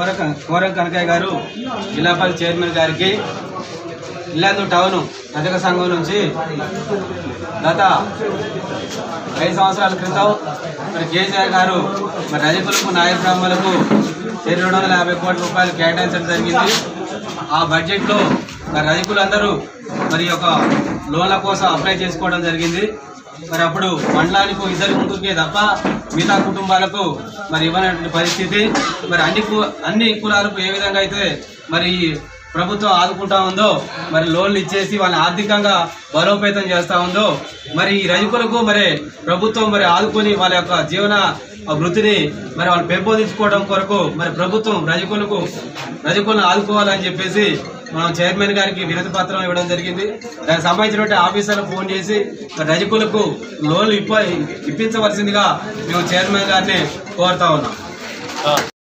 కోర కోరం కనకయ్య గారు జిల్లాపల్లి చైర్మన్ గారికి ఇల్లందు టౌన్ రజక సంఘం నుంచి గత ఐదు సంవత్సరాల క్రితం మరి కేసీఆర్ గారు మరి రజకులకు నాయ బ్రాహ్మణులకు రెండు వందల యాభై కోట్ల రూపాయలు కేటాయించడం జరిగింది ఆ బడ్జెట్లో మరి రజకులందరూ మరి ఈ యొక్క లోన్ల కోసం అప్లై చేసుకోవడం జరిగింది మరి అప్పుడు మండలానికి ఇద్దరు ముగ్గురికే తప్ప మిగతా కుటుంబాలకు మరి ఇవ్వనటువంటి పరిస్థితి మరి అన్ని కు- అన్ని కులాలకు ఏ విధంగా అయితే మరి ఈ ప్రభుత్వం ఆదుకుంటా ఉందో మరి లోన్లు ఇచ్చేసి వాళ్ళని ఆర్థికంగా బలోపేతం చేస్తా ఉందో మరి ఈ రైతులకు మరి ప్రభుత్వం మరి ఆదుకొని వాళ్ళ యొక్క జీవన వృత్తిని మరి వాళ్ళు పెంపొందించుకోవడం కొరకు మరి ప్రభుత్వం రజకులకు రజకులను ఆదుకోవాలని చెప్పేసి మనం చైర్మన్ గారికి వినతి పత్రం ఇవ్వడం జరిగింది దానికి సంబంధించినటువంటి ఆఫీసర్లకు ఫోన్ చేసి మరి రజకులకు లోన్లు ఇప్ప ఇప్పించవలసిందిగా మేము చైర్మన్ గారిని కోరుతా ఉన్నాం